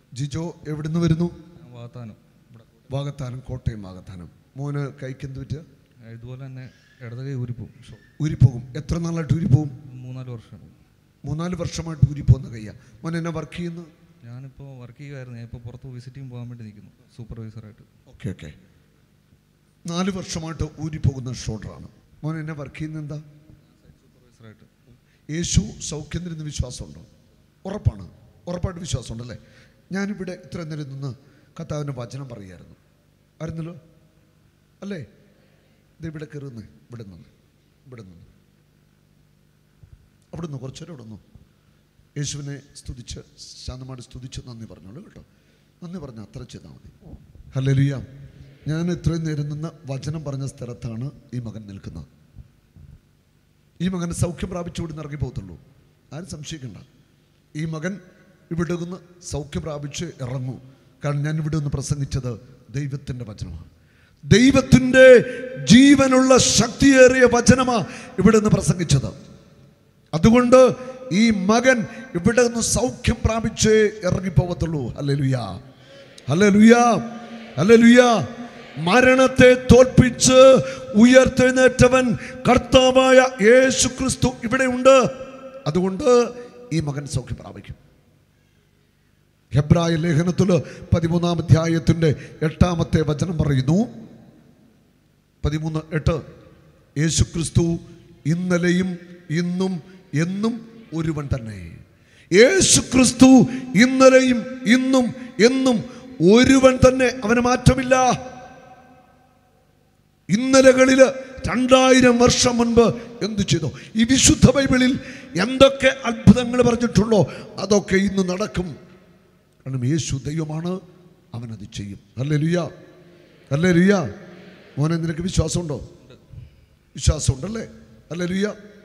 ജിജോ എവിടുന്ന് വരുന്നു ഞാൻ വാത്താനം ഇവിടെ വാഗത്താനം കോട്ടയം വാഗത്താനം മോന് കൈക്ക് എന്ത് പറ്റുക ഇതുപോലെ തന്നെ ഇടത് കൈ ഊരിപ്പോവും ഷോ ഊരിപ്പോകും എത്ര നാളായിട്ട് ഊരിപ്പോകും മൂന്നാല് വർഷം മൂന്നാല് വർഷമായിട്ട് ഊരിപ്പോകുന്ന കയ്യാ മോൻ എന്നെ വർക്ക് ചെയ്യുന്നു ഞാനിപ്പോൾ വർക്ക് ചെയ്യുമായിരുന്നു ഞാൻ ഇപ്പോൾ പുറത്ത് വിസിറ്റിംഗ് പോകാൻ വേണ്ടി നിൽക്കുന്നു സൂപ്പർവൈസറായിട്ട് ഓക്കെ ഓക്കെ നാല് വർഷമായിട്ട് ഊരിപ്പോകുന്ന ഷോൾഡറാണ് മോൻ എന്നെ വർക്ക് ചെയ്യുന്ന എന്താ സൂപ്പർവൈസറായിട്ട് യേശു സൗഖ്യം തരുന്ന വിശ്വാസമുണ്ടോ ഉറപ്പാണ് ഉറപ്പായിട്ട് വിശ്വാസമുണ്ടല്ലേ ഞാനിവിടെ ഇത്ര നേരം നിന്ന് കർത്താവിൻ്റെ വചനം പറയായിരുന്നു ആയിരുന്നല്ലോ അല്ലേ ഇത് ഇവിടെ കയറുന്നേ ഇവിടെ നിന്ന് ഇവിടെ നിന്ന് അവിടെ നിന്ന് കുറച്ചേരം അവിടെ നിന്ന് യേശുവിനെ സ്തുതിച്ച് ശാന്തമായിട്ട് സ്തുതിച്ച് നന്ദി പറഞ്ഞോളൂ കേട്ടോ നന്ദി പറഞ്ഞ അത്ര ചെയ്താൽ മതി ഹല്ലേലൂയ ഞാൻ ഇത്രയും നേരം നിന്ന് വചനം പറഞ്ഞ സ്ഥലത്താണ് ഈ മകൻ നിൽക്കുന്നത് ഈ മകൻ സൗഖ്യം പ്രാപിച്ചു ഇവിടെ ഇറങ്ങി പോകത്തുള്ളൂ ആരും സംശയിക്കണ്ട ഈ മകൻ ഇവിടെ നിന്ന് സൗഖ്യം പ്രാപിച്ച് ഇറങ്ങൂ കാരണം ഞാൻ ഇവിടെ നിന്ന് പ്രസംഗിച്ചത് ദൈവത്തിൻ്റെ വചനമാണ് ദൈവത്തിൻ്റെ ജീവനുള്ള ശക്തിയേറിയ വചനമാണ് ഇവിടെ നിന്ന് പ്രസംഗിച്ചത് അതുകൊണ്ട് ഈ മകൻ ഇവിടെ നിന്ന് സൗഖ്യം പ്രാപിച്ച് ഇറങ്ങിപ്പോകത്തുള്ളൂ അല്ലെ ലുയാ അല്ലെ ലുയാ അല്ലെ ലുയാ മരണത്തെ തോൽപ്പിച്ച് ഉയർത്തെഴുന്നേറ്റവൻ കർത്താവായ യേശു ക്രിസ്തു ഇവിടെയുണ്ട് അതുകൊണ്ട് ഈ മകൻ സൗഖ്യം പ്രാപിക്കും ഹെബ്രായ ലേഖനത്തിൽ പതിമൂന്നാം അധ്യായത്തിൻ്റെ എട്ടാമത്തെ വചനം പറയുന്നു പതിമൂന്ന് എട്ട് യേശു ക്രിസ്തു ഇന്നലെയും ഇന്നും എന്നും ഒരുവൻ തന്നെ യേശു ക്രിസ്തു ഇന്നലെയും ഇന്നും എന്നും ഒരുവൻ തന്നെ അവന് മാറ്റമില്ല ഇന്നലകളിൽ രണ്ടായിരം വർഷം മുൻപ് എന്തു ചെയ്തു ഈ വിശുദ്ധ ബൈബിളിൽ എന്തൊക്കെ അത്ഭുതങ്ങൾ പറഞ്ഞിട്ടുള്ളോ അതൊക്കെ ഇന്ന് നടക്കും കാരണം യേശു ദൈവമാണ് അവനത് ചെയ്യും അല്ലേ ലുയ്യ അല്ലേ ലുയ്യ മോനെ നിനക്ക് വിശ്വാസമുണ്ടോ വിശ്വാസമുണ്ടല്ലേ അല്ലേ ലുയ്യ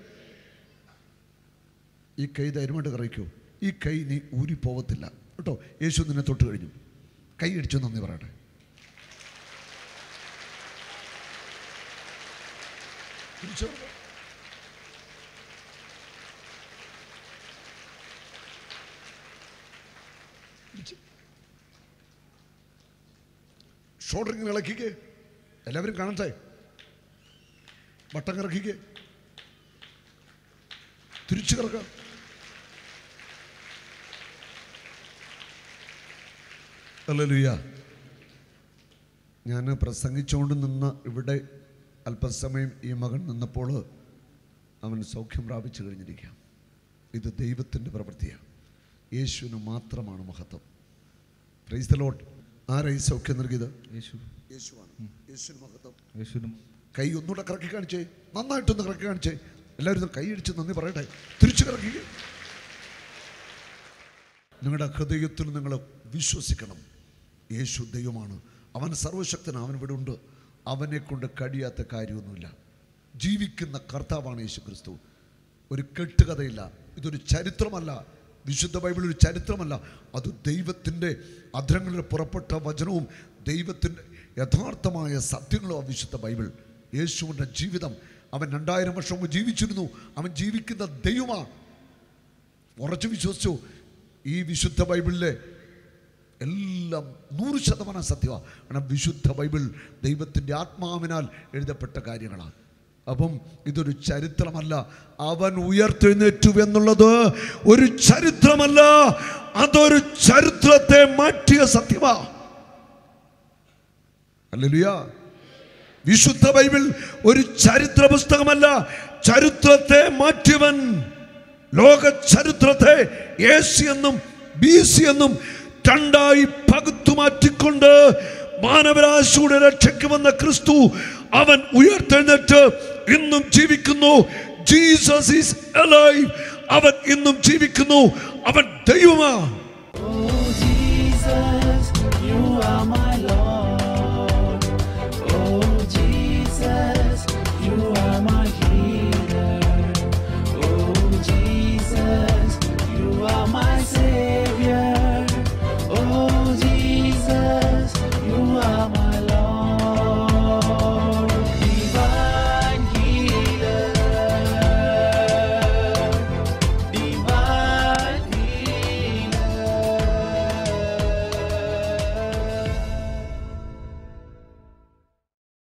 ഈ കൈ ധൈര്യമായിട്ട് കറിയിക്കൂ ഈ കൈ നീ ഊരി പോകത്തില്ല കേട്ടോ യേശു നിന്നെ തൊട്ട് കഴിഞ്ഞു കൈ അടിച്ചു നന്ദി പറയട്ടെ തിരിച്ചോ ഷോൾഡറിങ് ഇളക്കിക്കേ എല്ലാവരും കാണട്ടെ വട്ടം കറക്കിക്കേ തിരിച്ചു കിടക്കാം അല്ലല്ലുയ്യ ഞാൻ പ്രസംഗിച്ചുകൊണ്ട് നിന്ന് ഇവിടെ അല്പസമയം ഈ മകൻ നിന്നപ്പോൾ അവൻ സൗഖ്യം പ്രാപിച്ചു കഴിഞ്ഞിരിക്കാം ഇത് ദൈവത്തിൻ്റെ പ്രവൃത്തിയാണ് യേശുവിന് മാത്രമാണ് മഹത്വം പ്രൈസ് ദ ലോട്ട് ആരാ ഈ സൗഖ്യം നൽകിയത് യേശു യേശുവാണ് യേശുവിന് മഹത്വം യേശുവിനും കൈ ഒന്നുകൂടെ കറക്കി കാണിച്ചേ നന്നായിട്ടൊന്ന് കറക്കി കാണിച്ചേ എല്ലാവരും ഒന്ന് കൈ അടിച്ച് നന്ദി പറയട്ടെ തിരിച്ചു കറക്കി നിങ്ങളുടെ ഹൃദയത്തിൽ നിങ്ങൾ വിശ്വസിക്കണം യേശു ദൈവമാണ് അവൻ സർവശക്തൻ അവൻ ഇവിടെ ഉണ്ട് അവനെ കൊണ്ട് കഴിയാത്ത കാര്യമൊന്നുമില്ല ജീവിക്കുന്ന കർത്താവാണ് യേശു ക്രിസ്തു ഒരു കെട്ടുകഥയില്ല ഇതൊരു ചരിത്രമല്ല വിശുദ്ധ ബൈബിൾ ഒരു ചരിത്രമല്ല അത് ദൈവത്തിൻ്റെ അധരങ്ങളിൽ പുറപ്പെട്ട വചനവും ദൈവത്തിൻ്റെ യഥാർത്ഥമായ സത്യങ്ങളും ആ വിശുദ്ധ ബൈബിൾ യേശുവിൻ്റെ ജീവിതം അവൻ രണ്ടായിരം വർഷം മുമ്പ് ജീവിച്ചിരുന്നു അവൻ ജീവിക്കുന്ന ദൈവമാണ് ഉറച്ചു വിശ്വസിച്ചു ഈ വിശുദ്ധ ബൈബിളിലെ എല്ലാം നൂറ് ശതമാനം സത്യമാണ് കാരണം വിശുദ്ധ ബൈബിൾ ദൈവത്തിൻ്റെ ആത്മാവിനാൽ എഴുതപ്പെട്ട കാര്യങ്ങളാണ് അപ്പം ഇതൊരു ചരിത്രമല്ല അവൻ ഉയർത്തെഴുന്നേറ്റു എന്നുള്ളത് ഒരു ചരിത്രമല്ല അതൊരു ചരിത്രത്തെ മാറ്റിയ സത്യമാണ് അല്ലേലുയാ വിശുദ്ധ ബൈബിൾ ഒരു ചരിത്ര പുസ്തകമല്ല ചരിത്രത്തെ മാറ്റിയവൻ ലോക ചരിത്രത്തെ എ സി എന്നും ബി സി എന്നും രണ്ടായി പകുത്തു മാറ്റിക്കൊണ്ട് മാനവരാശിയുടെ രക്ഷയ്ക്ക് വന്ന ക്രിസ്തു അവൻ ഉയർത്തെഴുന്നേറ്റ് ഇന്നും ജീവിക്കുന്നു ജീസസ് ഈസ് അലൈവ് അവൻ ഇന്നും ജീവിക്കുന്നു അവൻ ദൈവമാണ്